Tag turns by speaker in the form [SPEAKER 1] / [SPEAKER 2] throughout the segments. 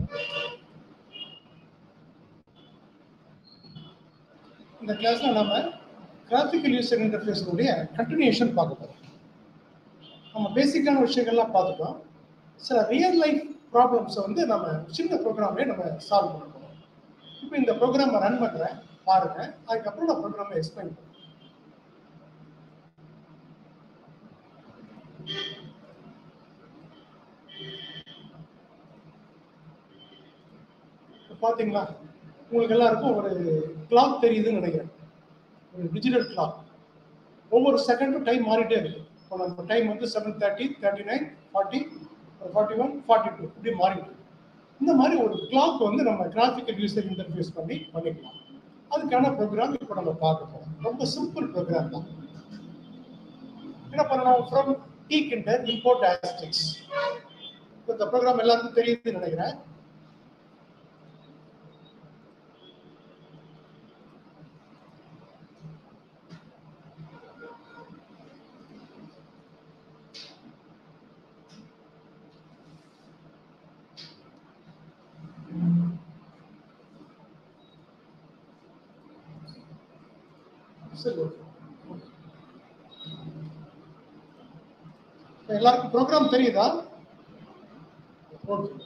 [SPEAKER 1] இந்த கிளாஸ்ல நம்ம கிராஃபிக்கல் யூசர் இன்டர்ஃபேஸுடைய கண்டினியூஷன் பார்க்க போறோம் நம்ம பேசிக்கான விஷயங்கள்லாம் பார்த்துட்டோம் சில ரியல் லைஃப் ப்ராப்ளம்ஸை வந்து நம்ம சின்ன ப்ரோக்ராம்லேயே நம்ம சால்வ் பண்ண போறோம் இப்போ இந்த ப்ரோக்ராமை ரன் பண்ணுறேன் பாருங்க அதுக்கப்புறம் நான் ப்ரோக்ராமை எக்ஸ்பிளைன் பண்ணுறேன் பார்த்தீங்களா உங்களுக்கு எல்லாருக்கும் ஒரு கிளாக் தெரியுதுன்னு நினைக்கிறேன் ஒரு டிஜிட்டல் கிளாக் ஒவ்வொரு செகண்டும் டைம் மாறிட்டே இருக்கு இப்போ நம்ம டைம் வந்து seven thirty thirty nine forty forty one forty two இப்படி மாறிட்டு இருக்கு. இந்த மாதிரி ஒரு கிளாக் வந்து நம்ம கிராஃபிக்கல் யூசர் இன்டர்ஃபேஸ் பண்ணி பண்ணிக்கலாம் அதுக்கான ப்ரோக்ராம் இப்போ நம்ம பார்க்க போறோம் ரொம்ப சிம்பிள் ப்ரோக்ராம் தான் என்ன பண்ணணும் from tkinter import asterisks இந்த ப்ரோக்ராம் எல்லாருக்கும் தெரியுதுன்னு நினைக்கிறேன் சரி இப்ப எல்லாருக்கும் ப்ரோக்ராம் தெரியுதா okay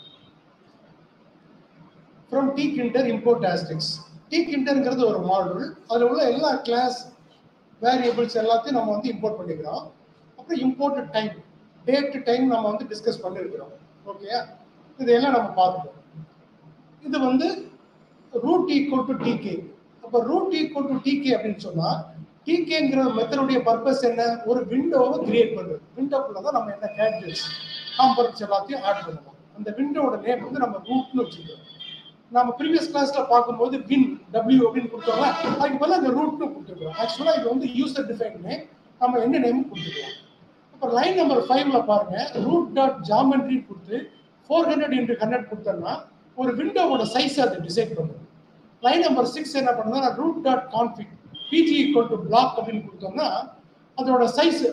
[SPEAKER 1] from tkinter import asterisks டி கிண்டர்ங்கிறது ஒரு மாடல் அதில் உள்ள எல்லா கிளாஸ் வேரியபிள்ஸ் எல்லாத்தையும் நம்ம வந்து இம்போர்ட் பண்ணிக்கிறோம் அப்புறம் இம்போர்ட் டைம் டேட் டைம் நம்ம வந்து டிஸ்கஸ் பண்ணியிருக்கிறோம் ஓகே இதையெல்லாம் நம்ம பார்த்துட்டோம் இது வந்து ரூட் ஈக்குவல் டு டிகே அப்போ ரூட் ஈக்குவல் டு டிகே அப்படின்னு சொன்னா டிகேங்கிற மெத்தடுடைய பர்பஸ் என்ன ஒரு விண்டோவை கிரியேட் பண்றது விண்டோக்குள்ள தான் நம்ம என்ன கேட்ஜெட்ஸ் காம்பனன்ட்ஸ் எல்லாத்தையும் ஆட் பண்ணுவோம் அந்த விண்டோவோட நேம் வந்து நம்ம ரூட்னு வச்சுக்கிறோம் நம்ம ப்ரீவியஸ் கிளாஸ்ல பார்க்கும்போது வின் டபிள்யூ அப்படின்னு கொடுத்தோம்ல அதுக்கு பதிலாக அந்த ரூட்னு கொடுத்துருக்கோம் ஆக்சுவலாக இது வந்து யூசர் டிஃபைன் நேம் நம்ம என்ன நேம் கொடுத்துக்கலாம் அப்புறம் லைன் நம்பர் ஃபைவ்ல பாருங்க ரூட் டாட் ஜாமெண்ட்ரி கொடுத்து ஃபோர் ஹண்ட்ரட் இன்ட்டு ஹண்ட்ரட் கொடுத்தோம்னா ஒரு விண்டோவோட சைஸ் அதை டிசைட் பண்ணுது லைன் நம்பர் சிக்ஸ் என்ன பண்ணுதுன்னா root dot config bg equal to black அப்படின்னு கொடுத்தோம்னா அதோட சைஸ்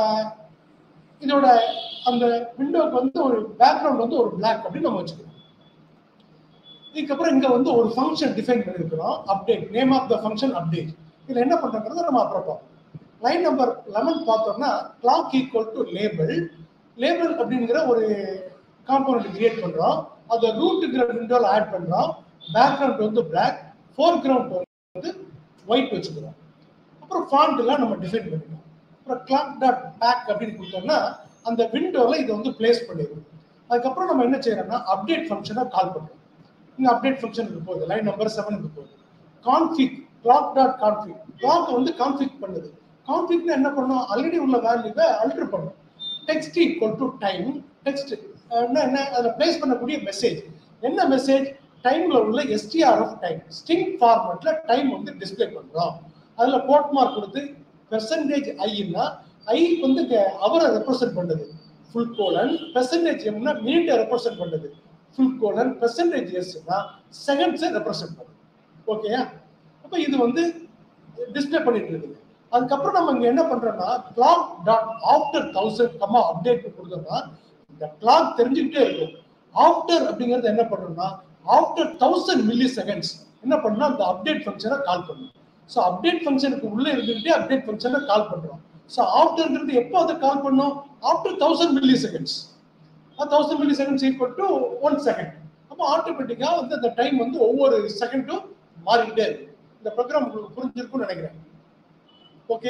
[SPEAKER 1] இதோட அந்த விண்டோக்கு வந்து ஒரு பேக்ரவுண்ட் வந்து ஒரு பிளாக் அப்படின்னு நம்ம வச்சுக்கிறோம் இதுக்கப்புறம் இங்க வந்து ஒரு ஃபங்க்ஷன் டிஃபைன் பண்ணிருக்கிறோம் update name of the function update இதுல என்ன பண்றோங்கிறத நம்ம அப்புறம் பார்ப்போம் லைன் நம்பர் லெவன் பார்த்தோம்னா clock equal to label label அப்படிங்கிற ஒரு காம்பவுண்ட் கிரியேட் பண்றோம் அதை ரூட்டுங்கிற விண்டோல ஆட் பண்றோம் பேக்ரவுண்ட் வந்து பிளாக் ஃபோர் கிரவுண்ட் வந்து ஒயிட் வச்சுக்கிறோம் அப்புறம் ஃபாண்ட்லாம் நம்ம டிஃபைன் பண்ணிக்கிறோம் அப்புறம் கிளாக் டாட் பேக் அப்படின்னு கொடுத்தோம்னா அந்த விண்டோல இதை வந்து பிளேஸ் பண்ணிடுவோம் அதுக்கப்புறம் நம்ம என்ன செய்யறோம்னா அப்டேட் ஃபங்க்ஷனை கால் பண்றோம் இங்க அப்டேட் ஃபங்க்ஷனுக்கு போகுது லைன் நம்பர் செவனுக்கு போகுது config clock dot config clock வந்து கான்ஃபிக் பண்ணுது கான்ஃபிக்னு என்ன பண்ணும் ஆல்ரெடி உள்ள வேல்யூவை அல்டர் பண்ணும் text equal to time text என்ன என்ன அதில் பிளேஸ் பண்ணக்கூடிய மெசேஜ் என்ன மெசேஜ் டைம்ல உள்ள எஸ்டிஆர் ஆஃப் டைம் ஸ்ட்ரிங் ஃபார்மேட்ல டைம் வந்து டிஸ்பிளே பண்றோம் அதுல கோட் மார்க் கொடுத்து பெர்சன்டேஜ் ஐன்னா ஐ வந்து அவரை ரெப்ரசென்ட் பண்ணுது ஃபுல் கோலன் பெர்சன்டேஜ் எம்னா மினிட்டை ரெப்ரசென்ட் பண்ணுது ஃபுல் கோலன் பெர்சன்டேஜ் எஸ்னா செகண்ட்ஸை ரெப்ரசென்ட் பண்ணுது ஓகேயா அப்போ இது வந்து டிஸ்பிளே பண்ணிட்டு இருக்குது அதுக்கப்புறம் நம்ம இங்க என்ன பண்றோம்னா clock dot after thousand comma update கொடுத்தோம்னா இந்த கிளாக் தெரிஞ்சுக்கிட்டே இருக்கும் ஆஃப்டர் அப்படிங்கிறது என்ன பண்ணணும்னா ஆஃப்டர் தௌசண்ட் மில்லி செகண்ட்ஸ் என்ன பண்ணணும் அந்த அப்டேட் ஃபங்க்ஷனை கால் பண்ணணும் ஸோ அப்டேட் ஃபங்க்ஷனுக்கு உள்ள இருந்துகிட்டே அப்டேட் ஃபங்க்ஷனை கால் பண்றோம் ஸோ ஆஃப்டர்ங்கிறது எப்போ அதை கால் பண்ணோம் after thousand milliseconds thousand milliseconds equal to one second அப்போ ஆட்டோமேட்டிக்காக வந்து அந்த டைம் வந்து ஒவ்வொரு செகண்டும் மாறிக்கிட்டே இருக்கு இந்த ப்ரோக்ராம் உங்களுக்கு புரிஞ்சிருக்கும்னு நினைக்கிறேன் ஓகே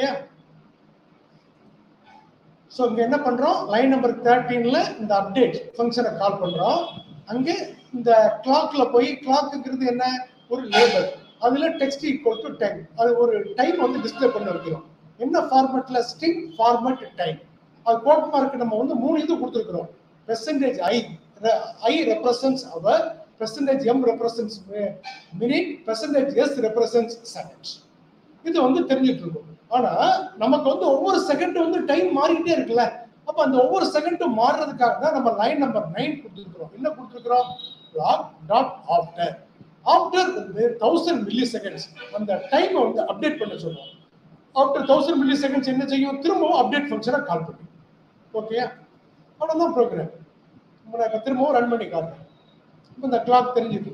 [SPEAKER 1] ஸோ இங்க என்ன பண்றோம் லைன் நம்பர் தேர்ட்டீன்ல இந்த அப்டேட் ஃபங்க்ஷனை கால் பண்றோம் அங்கே இந்த கிளாக்ல போய் கிளாக்குங்கிறது என்ன ஒரு லேபல் அதுல டெக்ஸ்ட் ஈக்குவல் டு டைம் அது ஒரு டைம் வந்து டிஸ்பிளே பண்ண வைக்கிறோம் என்ன ஃபார்மேட்ல ஸ்ட்ரிங் ஃபார்மேட் டைம் அது கோட் மார்க் நம்ம வந்து மூணு இது கொடுத்துருக்குறோம் percentage I I represents hour percentage M represents minute percentage S represents seconds இது வந்து தெரிஞ்சுட்டு இருக்கும் ஆனா நமக்கு வந்து ஒவ்வொரு செகண்ட் வந்து டைம் மாறிக்கிட்டே இருக்குல்ல அப்ப அந்த ஒவ்வொரு செகண்டும் மாறுறதுக்காக தான் நம்ம லைன் நம்பர் நைன் கொடுத்துருக்கிறோம் என்ன கொடுத்துருக்கிறோம் லாக் டாட் ஆஃப்டர் ஆஃப்டர் வந்து தௌசண்ட் மில்லி செகண்ட்ஸ் அந்த டைமை வந்து அப்டேட் பண்ண சொல்லுவோம் ஆஃப்டர் தௌசண்ட் மில்லி செகண்ட்ஸ் என்ன செய்யும் திரும்பவும் அப்டேட் ஃபங்க்ஷனை கால் பண்ணும் ஓகே அவ்வளோதான் ப்ரோக்ராம் நான் இப்போ திரும்பவும் ரன் பண்ணி காட்டுறேன் இப்போ இந்த கிளாக் தெரிஞ்சுது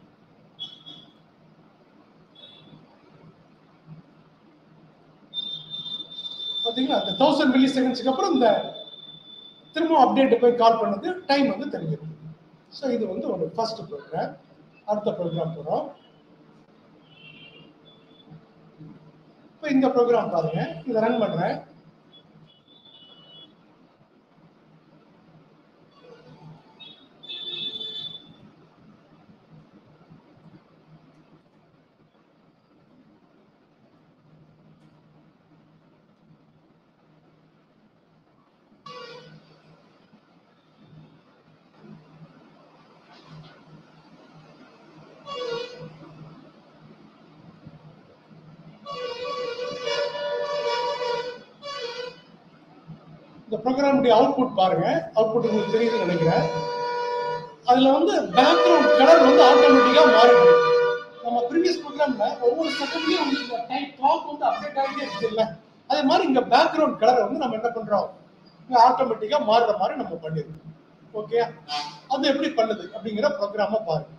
[SPEAKER 1] பார்த்தீங்களா அந்த தௌசண்ட் மில்லி செகண்ட்ஸ்க்கு அப்புறம் இந்த திரும்ப அப்டேட் போய் கால் பண்ணது டைம் வந்து தெரிஞ்சிருக்கு ஸோ இது வந்து ஒரு ஃபர்ஸ்ட் ப்ரோக்ராம் அடுத்த ப்ரோக்ராம் போகிறோம் இப்போ இந்த ப்ரோக்ராம் பாருங்க இதை ரன் பண்றேன் இந்த ப்ரோக்ராமுடைய அவுட்புட் பாருங்க அவுட்புட் உங்களுக்கு தெரியுதுன்னு நினைக்கிறேன் அதுல வந்து பேக்ரவுண்ட் கலர் வந்து ஆட்டோமேட்டிக்கா மாறிடுது நம்ம ப்ரீவியஸ் ப்ரோக்ராம்ல ஒவ்வொரு செகண்ட்லயும் வந்து இந்த டைம் கிளாக் வந்து அப்டேட் ஆகிட்டே இருக்கு இல்ல அதே மாதிரி இங்க பேக்ரவுண்ட் கலரை வந்து நம்ம என்ன பண்றோம் இங்க ஆட்டோமேட்டிக்கா மாறுற மாதிரி நம்ம பண்ணிருக்கோம் ஓகே அது எப்படி பண்ணுது அப்படிங்கிற ப்ரோக்ராம பாருங்க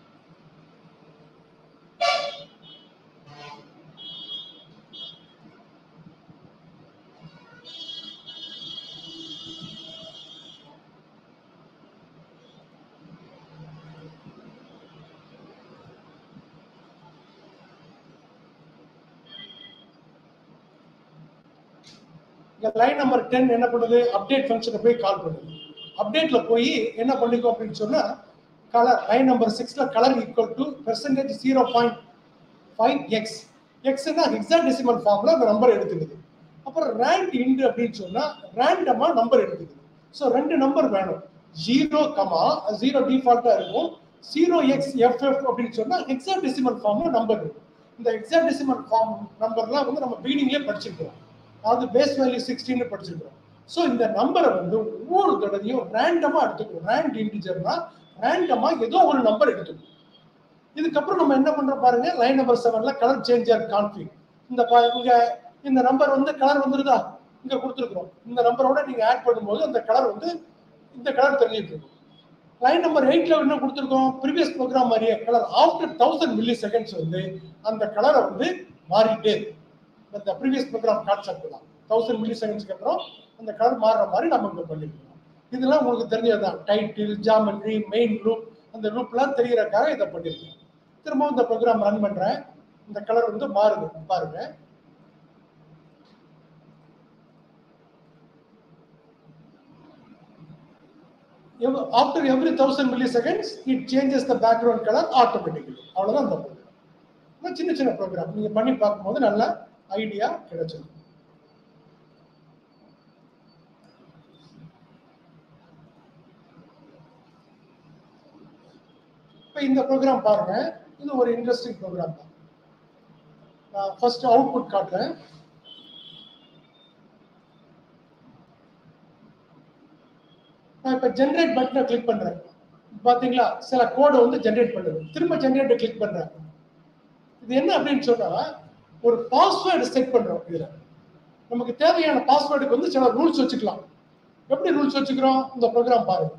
[SPEAKER 1] இந்த லைன் நம்பர் டென் என்ன பண்ணுது அப்டேட் ஃபங்க்ஷனை போய் கால் பண்ணுது அப்டேட்ல போய் என்ன பண்ணிக்கும் அப்படின்னு சொன்னா கலர் லைன் நம்பர் சிக்ஸ்ல colour equal to percentage zero point five X எக்ஸ்னா ஹெக்ஸாடெசிமல் ஃபார்ம்ல அந்த நம்பர் எடுத்துக்குது அப்புறம் ரேங்க் இண்டு அப்படின்னு சொன்னா ரேண்டமா நம்பர் எடுத்துக்குது ஸோ ரெண்டு நம்பர் வேணும் ஜீரோ கமா ஜீரோ டிஃபால்ட்டா இருக்கும் ஜீரோ எக்ஸ் எஃப்எஃப் அப்படின்னு சொன்னா ஹெக்ஸாடெசிமல் ஃபார்ம்ல நம்பர் இருக்கும் இந்த ஹெக்ஸாடெசிமல் ஃபார்ம் நம்பர்லாம் வந்து நம்ம பிகினிங்லேயே படிச்சிருக்கிறோம் அது பேஸ் வேல்யூ சிக்ஸ்டின்னு படிச்சிருக்கிறோம் ஸோ இந்த நம்பரை வந்து ஒவ்வொரு தடவையும் ரேண்டமா எடுத்துக்கணும் ரேண்ட் இன்டிஜர்னா ரேண்டமா ஏதோ ஒரு நம்பர் எடுத்துக்கணும் இதுக்கப்புறம் நம்ம என்ன பண்றோம் பாருங்க லைன் நம்பர் செவன்ல கலர் சேஞ்சர் கான்ஃபிக் இந்த பா- இங்க இந்த நம்பர் வந்து கலர் வந்துருதா இங்க கொடுத்துருக்கோம் இந்த நம்பரோட நீங்க ஆட் பண்ணும்போது அந்த கலர் வந்து இந்த கலர் தெரிஞ்சிட்டு இருக்கும் லைன் நம்பர் எயிட்ல என்ன கொடுத்துருக்கோம் ப்ரீவியஸ் ப்ரோக்ராம் மாதிரியே colour after thousand milliseconds வந்து அந்த கலரை வந்து மாறிட்டே இருக்கும் இந்த ப்ரீவியஸ் ப்ரோக்ராம் கான்செப்ட் தான் தௌசண்ட் மில்லி செகண்ட்ஸ்க்கு அப்புறம் அந்த கலர் மாறுற மாதிரி நம்ம இங்க பண்ணிருக்கோம் இதெல்லாம் உங்களுக்கு தெரிஞ்சதுதான் டைட்டில் ஜாமெட்ரி மெயின் லூப் அந்த லூப்லாம் தெரியறதுக்காக இதை பண்ணிருக்கோம் திரும்பவும் இந்த ப்ரோக்ராம் ரன் பண்றேன் இந்த கலர் வந்து மாறுது பாருங்க after every thousand milliseconds it changes the background colour automatically அவ்வளவுதான் அந்த ப்ரோக்ராம் சின்ன சின்ன ப்ரோக்ராம் நீங்க பண்ணி பார்க்கும்போது நல்ல ஐடியா கிடைச்சிடும் இப்போ இந்த ப்ரோக்ராம் பாருங்க இது ஒரு இன்ட்ரெஸ்டிங் ப்ரோக்ராம் தான் நான் ஃபர்ஸ்ட் அவுட்புட் காட்டுறேன் நான் இப்போ ஜென்ரேட் பட்டனை கிளிக் பண்றேன் பாத்தீங்களா சில கோடை வந்து ஜென்ரேட் பண்ணுது திரும்ப ஜென்ரேட் கிளிக் பண்றேன் இது என்ன அப்படின்னு சொன்னா ஒரு பாஸ்வேர்டு செட் பண்றோம் இதுல நமக்கு தேவையான பாஸ்வேர்டுக்கு வந்து சில ரூல்ஸ் வச்சுக்கலாம் எப்படி ரூல்ஸ் வச்சுக்கிறோம் இந்த ப்ரோக்ராம் பாருங்க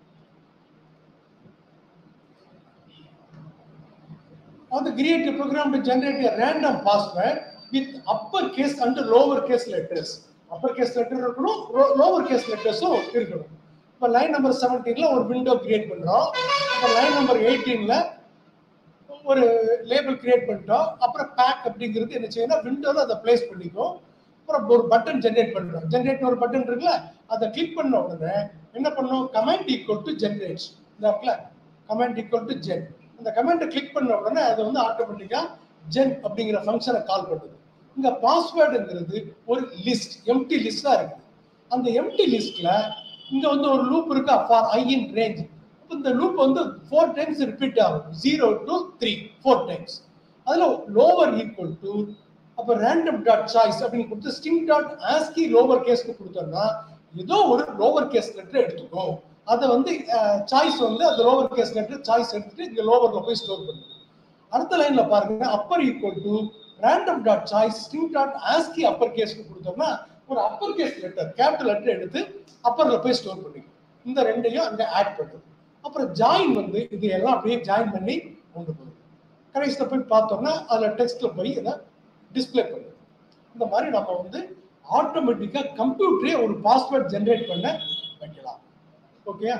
[SPEAKER 1] on the create a program to generate a random password with upper case and lower case letters upper case letter இருக்கணும் lower case letters-உம் இருக்கணும் இப்போ லைன் நம்பர் செவன்டீன்ல ஒரு விண்டோ கிரியேட் பண்றோம் இப்போ லைன் நம்பர் எயிட்டீன்ல ஒரு லேபிள் கிரியேட் பண்ணிட்டோம் அப்புறம் பேக் அப்படிங்கிறது என்ன செய்யணும் விண்டோல அதை பிளேஸ் பண்ணிக்கும் அப்புறம் ஒரு பட்டன் ஜென்ரேட் பண்றோம் ஜென்ரேட் ஒரு பட்டன் இருக்குல்ல அதை கிளிக் பண்ண உடனே என்ன பண்ணும் கமெண்ட் ஈக்குவல் டு ஜென்ரேட் இந்த இருக்குல்ல கமெண்ட் ஈக்குவல் டு ஜென் அந்த கமெண்ட்டை கிளிக் பண்ண உடனே அது வந்து ஆட்டோமேட்டிக்கா ஜென் அப்படிங்கிற ஃபங்க்ஷனை கால் பண்ணுது இங்க பாஸ்வேர்டுங்கிறது ஒரு லிஸ்ட் எம்டி லிஸ்டா இருக்குது அந்த எம்டி லிஸ்ட்ல இங்க வந்து ஒரு லூப் இருக்கா ஃபார் ஐ இன் ரேஞ்ச் இந்த லூப் வந்து ஃபோர் டைம்ஸ் ரிப்பீட் ஆகும் zero to three four times அதுல லோவர் ஈக்குவல் டு அப்ப ரேண்டம் டாட் சாய்ஸ் அப்படின்னு கொடுத்து ஸ்டிங் டாட் ஆஸ்கி லோவர் கேஸ்க்கு கொடுத்தோம்னா ஏதோ ஒரு லோவர் கேஸ் லெட்டர் எடுத்துக்கோ அதை வந்து சாய்ஸ் வந்து அந்த லோவர் கேஸ் லெட்டர் சாய்ஸ் எடுத்துட்டு இங்க லோவர்ல போய் ஸ்டோர் பண்ணும் அடுத்த லைன்ல பாருங்க upper equal to random dot choice string dot ASCII upper கேஸ்க்கு கொடுத்தோம்னா ஒரு upper case letter capital letter எடுத்து அப்பர்ல போய் ஸ்டோர் பண்ணிக்கும் இந்த ரெண்டையும் அங்க ஆட் பண்ணும் அப்புறம் ஜாயின் வந்து இது எல்லாம் அப்படியே ஜாயின் பண்ணி கொண்டு போகுது கடைசியில் போய் பார்த்தோம்னா அதில் டெக்ஸ்ட்ல போய் இதை டிஸ்பிளே பண்ணுது இந்த மாதிரி நம்ம வந்து ஆட்டோமேட்டிக்காக கம்ப்யூட்டரே ஒரு பாஸ்வேர்ட் ஜென்ரேட் பண்ண வைக்கலாம் ஓகேயா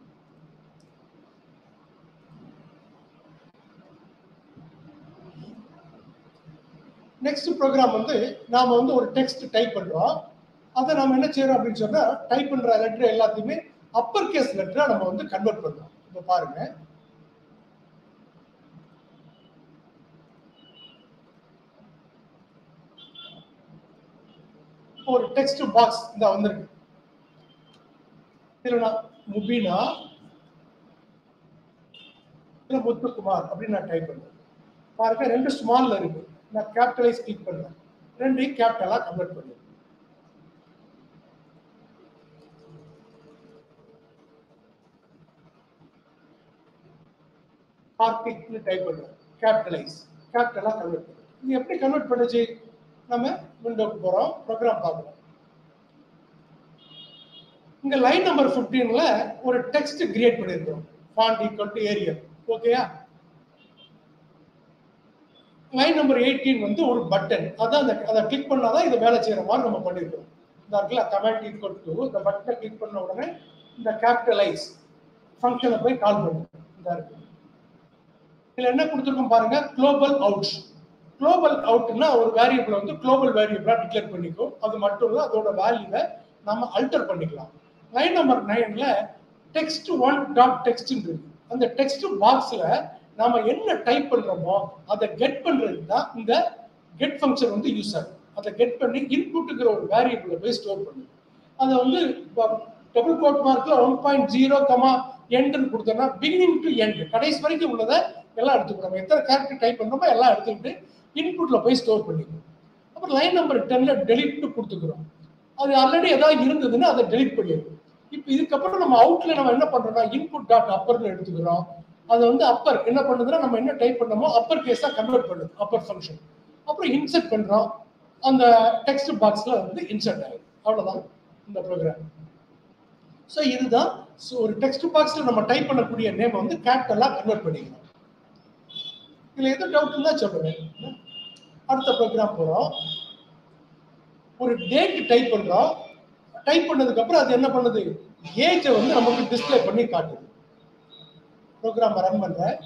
[SPEAKER 1] நெக்ஸ்ட் ப்ரோக்ராம் வந்து நாம வந்து ஒரு டெக்ஸ்ட் டைப் பண்றோம் அதை நம்ம என்ன செய்யறோம் அப்படின்னு சொன்னா டைப் பண்ற லெட்டர் எல்லாத்தையுமே அப்பர் கேஸ் லெட்டரா நம்ம வந்து கன்வெர்ட் பண்றோம் இப்போ பாருங்க ஒரு டெக்ஸ்ட் பாக்ஸ் இந்த வந்திருக்கு இதுல நான் முபீனா இல்ல முத்துக்குமார் அப்படின்னு நான் டைப் பண்றேன் பாருங்க ரெண்டு ஸ்மால்ல இருக்கு நான் கேபிட்டலைஸ் கிளிக் பண்றேன் ரெண்டையும் கேபிட்டலா கன்வெர்ட் பண்ணுறேன் கார்த்திக்னு டைப் பண்றேன் கேபிட்டலைஸ் கேபிட்டலா கன்வெர்ட் பண்ணுறேன் இது எப்படி கன்வெர்ட் பண்ணுச்சு நம்ம விண்டோக்கு போறோம் ப்ரோக்ராம் பார்க்குறோம் இங்க லைன் நம்பர் 15ல ஒரு டெக்ஸ்ட் கிரியேட் பண்ணிருக்கோம் ஃபாண்ட் ஈக்குவல் டு ஏரியல் ஓகேயா லைன் நம்பர் 18 வந்து ஒரு பட்டன் அதான் அந்த அதை கிளிக் பண்ணாதான் இது வேலை செய்யற மாதிரி நம்ம பண்ணிருக்கோம் இந்த இடத்துல கமாண்ட் ஈக்குவல் டு இந்த பட்டனை கிளிக் பண்ண உடனே இந்த கேபிட்டலைஸ் ஃபங்க்ஷனை போய் கால் பண்ணும் இந்த இருக்கு இதுல என்ன கொடுத்துருக்கோம் பாருங்க குளோபல் அவுட் குளோபல் அவுட்னா ஒரு வேரியபிள் வந்து குளோபல் வேரியபிளா டிக்ளேர் பண்ணிக்கும் அது மட்டும் இல்லை அதோட வேல்யூவை நம்ம அல்டர் பண்ணிக்கலாம் லைன் நம்பர் நைன்ல டெக்ஸ்ட் ஒன் டாட் டெக்ஸ்ட் இருக்கு அந்த டெக்ஸ்ட் பாக்ஸ்ல நாம என்ன டைப் பண்றோமோ அதை கெட் பண்றதுக்கு தான் இந்த கெட் ஃபங்க்ஷன் வந்து யூஸ் ஆகும் அதை கெட் பண்ணி இன்புட்டுங்கிற ஒரு வேரியபிளை போய் ஸ்டோர் பண்ணுது அதை வந்து டபுள் கோட் மார்க்ல ஒன் பாயிண்ட் ஜீரோ கமா எண்ட்னு கொடுத்தோம்னா பிகினிங் டு எண்ட் கடைசி வரைக்கும் உள்ளதை எல்லாம் எடுத்துக்கிறோம் எத்தனை கேரக்டர் டைப் பண்றோமோ எல்லாம் எடுத்துக்கிட்டு இன்புட்ல போய் ஸ்டோர் பண்ணிக்கணும் அப்புறம் லைன் நம்பர் டென்ல டெலிட்னு கொடுத்துக்கிறோம் அது ஆல்ரெடி ஏதாவது இருந்ததுன்னா அதை டெலிட் பண்ணிடுறோம் இப்போ இதுக்கப்புறம் நம்ம அவுட்ல நம்ம என்ன பண்றோம்னா இன்புட் டாட் அப்பர்னு எடுத்துக்கிறோம் அது வந்து அப்பர் என்ன பண்ணுதுன்னா நம்ம என்ன டைப் பண்ணோமோ அப்பர் கேஸா கன்வெர்ட் பண்ணுது அப்பர் ஃபங்க்ஷன் அப்புறம் இன்சர்ட் பண்றோம் அந்த டெக்ஸ்ட் பாக்ஸ்ல வந்து இன்சர்ட் ஆகுது அவ்வளவுதான் இந்த ப்ரோக்ராம் ஸோ இதுதான் ஸோ ஒரு டெக்ஸ்ட் பாக்ஸ்ல நம்ம டைப் பண்ணக்கூடிய நேம் வந்து கேபிட்டலா கன்வெர்ட் பண்ணிக்கலாம் இதுல எது டவுட் இருந்தா சொல்லுங்க அடுத்த ப்ரோக்ராம் போறோம் ஒரு டேட் டைப் பண்றோம் டைப் பண்ணதுக்கு அப்புறம் அது என்ன பண்ணுது ஏஜை வந்து நமக்கு டிஸ்ப்ளே பண்ணி காட்டுது ப்ரோக்ராம் ரன் பண்றேன்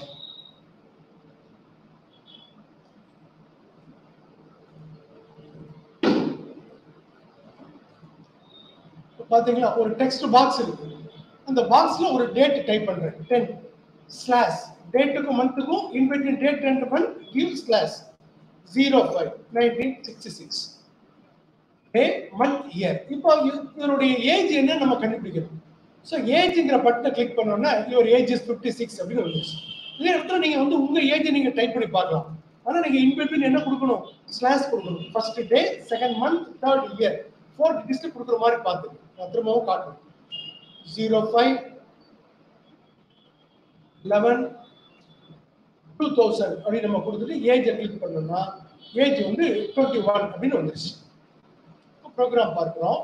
[SPEAKER 1] பாத்தீங்களா ஒரு டெக்ஸ்ட் பாக்ஸ் இருக்கு அந்த பாக்ஸ்ல ஒரு டேட் டைப் பண்றேன் டென் ஸ்லாஷ் டேட்டுக்கும் மந்த்துக்கும் in between date and month give slash zero five nineteen sixty six day month year இப்போ இது- இதனுடைய ஏஜ் என்ன நம்ம கண்டுபிடிக்கணும் ஸோ ஏஜ்ங்கிற பட்டனை கிளிக் பண்ணோம்னா your age is fifty six அப்படின்னு வந்துச்சு இதே இடத்துல நீங்க வந்து உங்க ஏஜ் நீங்க டைப் பண்ணி பார்க்கலாம் ஆனா நீங்க இன்பிட்வீன் என்ன கொடுக்கணும் ஸ்லாஷ் கொடுக்கணும் first day second month third year fourth district கொடுக்குற மாதிரி பார்த்துங்க நான் திரும்பவும் காட்டுறேன் zero five eleven two thousand அப்படின்னு நம்ம கொடுத்துட்டு ஏஜை கிளிக் பண்ணோம்னா ஏஜ் வந்து டுவெண்ட்டி ஒன் அப்படின்னு வந்துருச்சு ப்ரோக்ராம் பார்க்குறோம்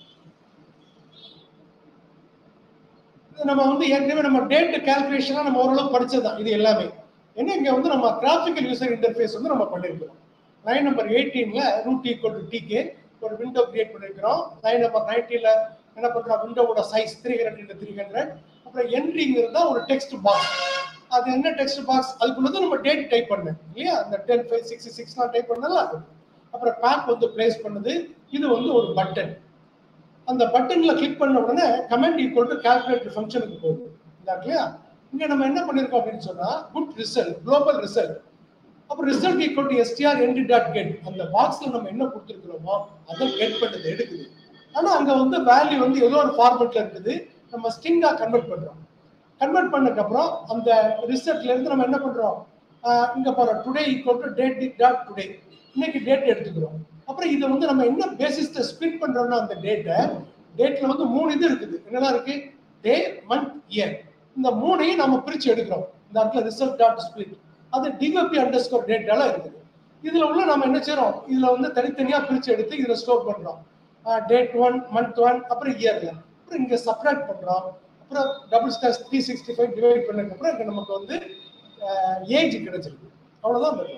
[SPEAKER 1] இது நம்ம வந்து ஏற்கனவே நம்ம டேட் கால்குலேஷனாக நம்ம ஓரளவு படிச்சதுதான் இது எல்லாமே ஏன்னா இங்க வந்து நம்ம கிராஃபிக்கல் யூசர் இன்டர்ஃபேஸ் வந்து நம்ம பண்ணியிருக்கிறோம் லைன் நம்பர் எயிட்டீன்ல ரூட் ஈக்குவல் டு டிகே ஒரு விண்டோ கிரியேட் பண்ணியிருக்கிறோம் லைன் நம்பர் நைன்டீன்ல என்ன பண்றோம் விண்டோவோட size three hundred three hundred அப்புறம் என்ட்ரிங்கிறது தான் ஒரு டெக்ஸ்ட் பாக்ஸ் அது என்ன டெக்ஸ்ட் பாக்ஸ் அதுக்குள்ளது நம்ம டேட் டைப் பண்ணேன் இல்லையா அந்த டென் ஃபைவ் சிக்ஸ் சிக்ஸ்லாம் டைப் பண்ணல அது அப்புறம் பேக் வந்து பிளேஸ் பண்ணுது இது வந்து ஒரு பட்டன் அந்த பட்டன்ல கிளிக் பண்ண உடனே கமெண்ட் ஈக்குவல் டு கால்குலேட்டர் ஃபங்க்ஷனுக்கு போகுது இல்ல இல்லையா இங்க நம்ம என்ன பண்ணிருக்கோம் அப்படின்னு சொன்னா குட் ரிசல்ட் குளோபல் ரிசல்ட் அப்ப result equal to STR ent dot get அந்த பாக்ஸ்ல நம்ம என்ன கொடுத்துருக்கிறோமோ அதை கெட் பண்ணுது எடுக்குது ஆனா அங்க வந்து வேல்யூ வந்து ஏதோ ஒரு ஃபார்மேட்ல இருக்குது நம்ம ஸ்ட்ரிங்கா கன்வெர்ட் பண்றோம் கன்வெர்ட் பண்ணதுக்கு அப்புறம் அந்த ரிசல்ட்ல இருந்து நம்ம என்ன பண்றோம் ஆஹ் இங்க போறோம் today equal to date dot today இன்னைக்கு டேட் எடுத்துக்கிறோம் அப்புறம் இதை வந்து நம்ம என்ன பேசிஸ்ல ஸ்பிளிட் பண்றோம்னா அந்த டேட்டை டேட்ல வந்து மூணு இது இருக்குது என்னெல்லாம் இருக்கு டே மந்த் இயர் இந்த மூணையும் நம்ம பிரிச்சு எடுக்கிறோம் இந்த இடத்துல ரிசல்ட் டாட் ஸ்பிளிட் அது டிஓபி அண்டர் ஸ்கோர் டேட்டால இருக்குது இதுல உள்ள நம்ம என்ன செய்றோம் இதுல வந்து தனித்தனியா பிரிச்சு எடுத்து இதுல ஸ்டோர் பண்றோம் டேட் ஒன் மந்த் ஒன் அப்புறம் இயர்ல அப்புறம் இங்க சப்ராக்ட் பண்றோம் அப்புறம் double slash three sixty five divide பண்ணதுக்கப்புறம் இங்கே நமக்கு வந்து ஏஜ் கிடைச்சிருக்கு அவ்வளோதான் மெத்தட்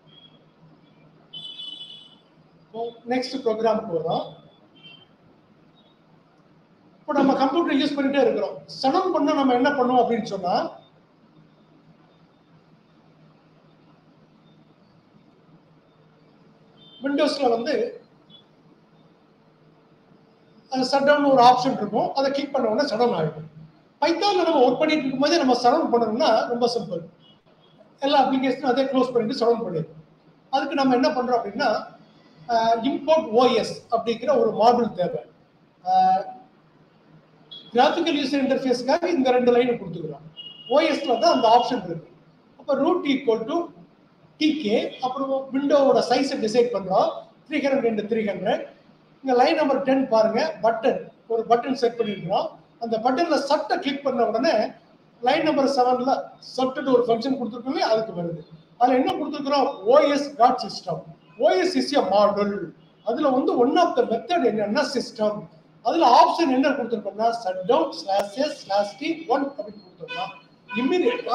[SPEAKER 1] நெக்ஸ்ட் ப்ரோக்ராமுக்கு வரோம் இப்போ நம்ம கம்ப்யூட்டர் யூஸ் பண்ணிட்டே இருக்கிறோம் சடம் பண்ண நம்ம என்ன பண்ணுவோம் அப்படின்னு சொன்னா விண்டோஸ்ல வந்து சட் டவுன் ஒரு ஆப்ஷன் இருக்கும் அதை கிளிக் பண்ண உடனே சடன் ஆகிடும் பைத்தான்ல நம்ம ஒர்க் பண்ணிட்டு இருக்கும்போதே நம்ம சடன் பண்ணணும்னா ரொம்ப சிம்பிள் எல்லா அப்ளிகேஷனும் அதே க்ளோஸ் பண்ணிட்டு சடன் பண்ணிடும் அதுக்கு நம்ம என்ன பண்றோம் அப்படின்னா இம்போர்ட் ஓஎஸ் அப்படிங்கிற ஒரு மாடல் தேவை கிராஃபிக்கல் யூசர் இன்டர்ஃபேஸ்க்காக இந்த ரெண்டு லைனை கொடுத்துக்கிறோம் ஓஎஸ்ல தான் அந்த ஆப்ஷன் இருக்கு அப்போ ரூட் ஈக்குவல் டு டிகே அப்புறம் விண்டோவோட சைஸை டிசைட் பண்றோம் three hundred into three hundred இங்க லைன் நம்பர் டென் பாருங்க பட்டன் ஒரு பட்டன் செட் பண்ணிருக்கிறோம் அந்த பட்டன்ல சட்டை கிளிக் பண்ண உடனே லைன் நம்பர் செவன்ல சட்டுன்னு ஒரு ஃபங்க்ஷன் கொடுத்துருக்கோம் அதுக்கு வருது அதுல என்ன கொடுத்துருக்கிறோம் OS dot system OS is a module அதுல வந்து ஒன் ஆஃப் த மெத்தட் என்னன்னா சிஸ்டம் அதுல ஆப்ஷன் என்ன கொடுத்துருக்கோம்னா shut down slash S slash T one அப்படின்னு கொடுத்துருக்கோம் இம்மிடியட்டா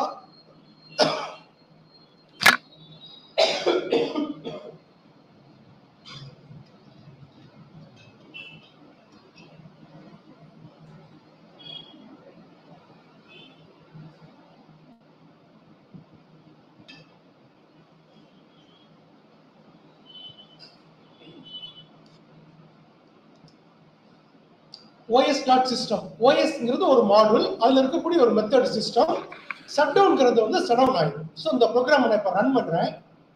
[SPEAKER 1] ஓஎஸ் டாட் சிஸ்டம் ஓஎஸ்ங்கிறது ஒரு மாடல் அதுல இருக்கக்கூடிய ஒரு மெத்தட் சிஸ்டம் ஷட் டவுன்ங்கிறது வந்து ஷட் டவுன் ஆயிடும் ஸோ இந்த ப்ரோக்ராம் நான் இப்போ ரன் பண்றேன்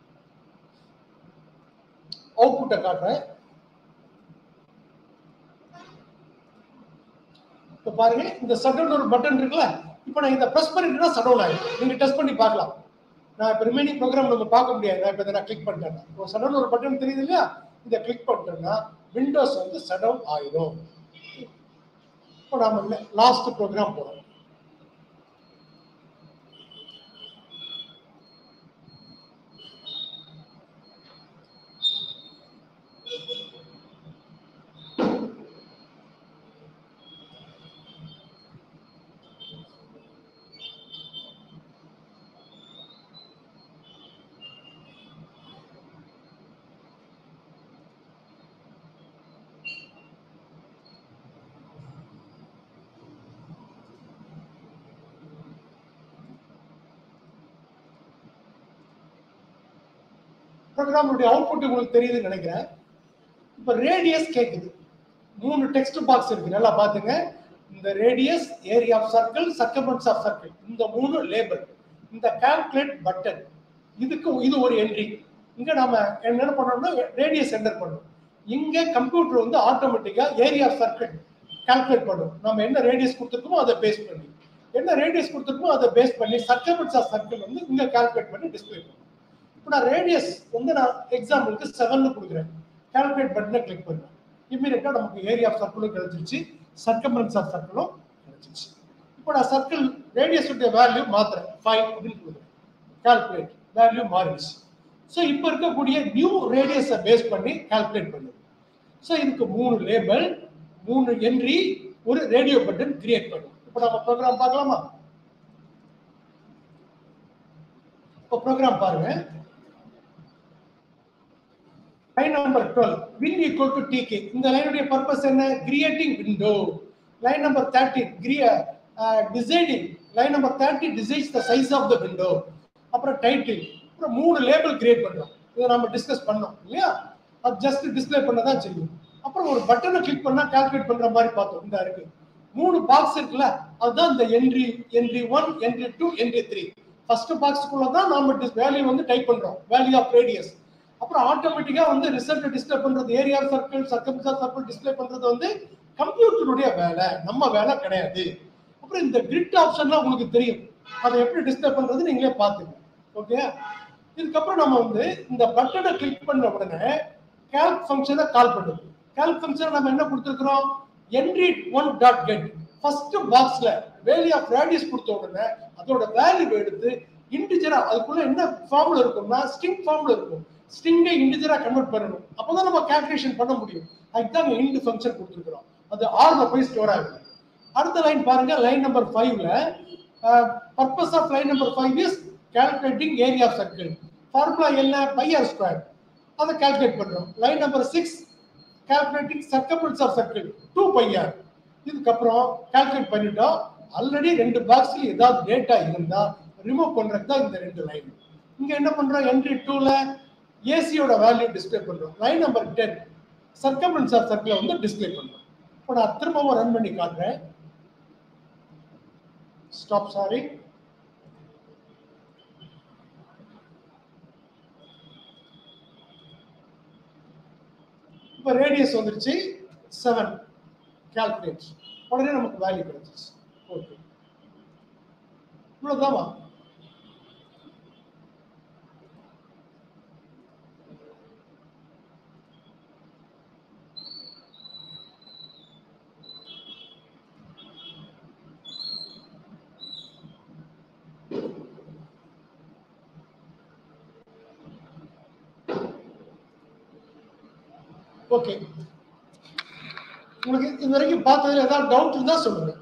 [SPEAKER 1] அவுட்புட்டை காட்டுறேன் இப்போ பாருங்க இந்த ஷட் டவுன் ஒரு பட்டன் இருக்குல்ல இப்போ நான் இதை ப்ரெஸ் பண்ணிட்டேன்னா ஷட் டவுன் ஆயிடும் நீங்க டெஸ்ட் பண்ணி பார்க்கலாம் நான் இப்போ ரிமைனிங் ப்ரோக்ராம் நம்ம பார்க்க முடியாது நான் இப்போ இதை நான் கிளிக் பண்ணிட்டேன் இப்போ ஷட் டவுன் ஒரு பட்டன் தெரியுது இல்லையா இதை கிளிக் பண்ணிட்டேன்னா விண்டோஸ் வந்து ஷட் டவுன் ஆயிடும் இப்போ நாம லாஸ்ட் ப்ரோக்ராம் போறோம் ப்ரோக்ராமுடைய அவுட்புட் உங்களுக்கு தெரியுதுன்னு நினைக்கிறேன் இப்போ ரேடியஸ் கேட்குது மூணு டெக்ஸ்ட் பாக்ஸ் இருக்கு நல்லா பாத்துங்க இந்த radius area of circle circumference of circle இந்த மூணு லேபிள் இந்த கால்குலேட் பட்டன் இதுக்கு இது ஒரு என்ட்ரி இங்க நாம என்ன பண்ணோம்னா ரேடியஸ் என்டர் பண்ணணும் இங்க கம்ப்யூட்டர் வந்து ஆட்டோமேட்டிக்கா ஏரியா ஆஃப் சர்க்கிள் கால்குலேட் பண்ணும் நம்ம என்ன ரேடியஸ் கொடுத்துருக்கோமோ அதை பேஸ் பண்ணி என்ன ரேடியஸ் கொடுத்துருக்கோமோ அதை பேஸ் பண்ணி சர்க்கமெண்ட்ஸ் ஆஃப் சர்க்கிள் வந்து இங்க கால்குலேட் பண்ணி டிஸ்பிளே பண்ணும் இப்போ நான் ரேடியஸ் வந்து நான் எக்ஸாம்பிளுக்கு செவன் கொடுக்குறேன் கால்குலேட் பட்டனை கிளிக் பண்ணுறேன் இம்மீடியட்டா நமக்கு ஏரியா ஆஃப் சர்க்கிளும் கிடைச்சிருச்சு சர்க்கம்பரன்ஸ் ஆஃப் சர்க்கிளும் கிடைச்சிருச்சு இப்போ நான் சர்க்கிள் ரேடியஸ் உடைய வேல்யூ மாத்துறேன் ஃபைவ் அப்படின்னு கொடுக்குறேன் கால்குலேட் வேல்யூ மாறிடுச்சு ஸோ இப்போ இருக்கக்கூடிய நியூ ரேடியஸை பேஸ் பண்ணி கால்குலேட் பண்ணுது ஸோ இதுக்கு மூணு லேபிள் மூணு என்ட்ரி ஒரு ரேடியோ பட்டன் கிரியேட் பண்ணும் இப்போ நம்ம ப்ரோக்ராம் பார்க்கலாமா இப்போ ப்ரோக்ராம் பாருங்க line number twelve win equal to TK இந்த லைனுடைய பர்பஸ் என்ன creating window line number thirteen கிரிய designing line number thirty designs the size of the window அப்புறம் டைட்டில் அப்புறம் மூணு லேபிள் கிரியேட் பண்றோம் இதை நம்ம டிஸ்கஸ் பண்ணோம் இல்லையா அது ஜஸ்ட் டிஸ்பிளே பண்ண தான் செய்யும் அப்புறம் ஒரு பட்டனை கிளிக் பண்ணா கால்குலேட் பண்ற மாதிரி பார்த்தோம் இந்த இருக்கு மூணு பாக்ஸ் இருக்குல்ல அதுதான் இந்த entry entry one entry two entry three first பாக்ஸ்க்குள்ள தான் நாம வேல்யூ வந்து டைப் பண்றோம் வேல்யூ ஆஃப் ரேடியஸ் அப்புறம் ஆட்டோமேட்டிக்கா வந்து ரிசல்ட் டிஸ்பிளே பண்றது area circle circumference circle display பண்றது வந்து கம்ப்யூட்டருடைய வேலை நம்ம வேலை கிடையாது அப்புறம் இந்த கிரிட் ஆப்ஷன்லாம் உங்களுக்கு தெரியும் அதை எப்படி டிஸ்பிளே பண்றது நீங்களே பார்த்துங்க ஓகே இதுக்கப்புறம் நம்ம வந்து இந்த பட்டனை கிளிக் பண்ண உடனே கேல்க் ஃபங்க்ஷனை கால் பண்ணுது கேல்க் ஃபங்க்ஷன் நம்ம என்ன கொடுத்துருக்கிறோம் entry one dot get first பாக்ஸ்ல வேல்யூ ஆஃப் ரேடியஸ் கொடுத்த உடனே அதோட வேல்யூ எடுத்து இன்டிஜரா அதுக்குள்ள என்ன ஃபார்ம்ல இருக்கும்னா ஸ்ட்ரிங் ஃபார்ம்ல இருக்கும் ஸ்ட்ரிங்கை இன்டிஜரா கன்வெர்ட் பண்ணணும் அப்பதான் நம்ம கால்குலேஷன் பண்ண முடியும் அதுக்கு தான் இன்ட் ஃபங்க்ஷன் கொடுத்துருக்கிறோம் அது ஆர்ல போய் ஸ்டோர் ஆகுது அடுத்த லைன் பாருங்க லைன் நம்பர் ஃபைவ்ல purpose of line number five is calculating area of circle formula என்ன பை ஆர் ஸ்கொயர் அதை கால்குலேட் பண்றோம் line number six calculating circumference of circle two pi R இதுக்கப்புறம் கால்குலேட் பண்ணிட்டோம் ஆல்ரெடி ரெண்டு பாக்ஸ்ல ஏதாவது டேட்டா இருந்தா ரிமூவ் பண்றது தான் இந்த ரெண்டு லைன் இங்க என்ன பண்றோம் என்ட்ரி டூல ஏசியோட வேல்யூ டிஸ்பிளே பண்றோம் line number ten circumference of சர்க்கிளை வந்து டிஸ்பிளே பண்றோம் இப்போ நான் திரும்பவும் ரன் பண்ணி காட்டுறேன் ஸ்டாப் சாரி இப்போ ரேடியஸ் வந்துருச்சு செவன் கால்குலேட் உடனே நமக்கு வேல்யூ கிடைச்சிச்சு ஓகே இவ்வளவுதாமா ஓகே உங்களுக்கு இது வரைக்கும் பார்த்ததுல ஏதாவது டவுட் இருந்தா சொல்லுங்க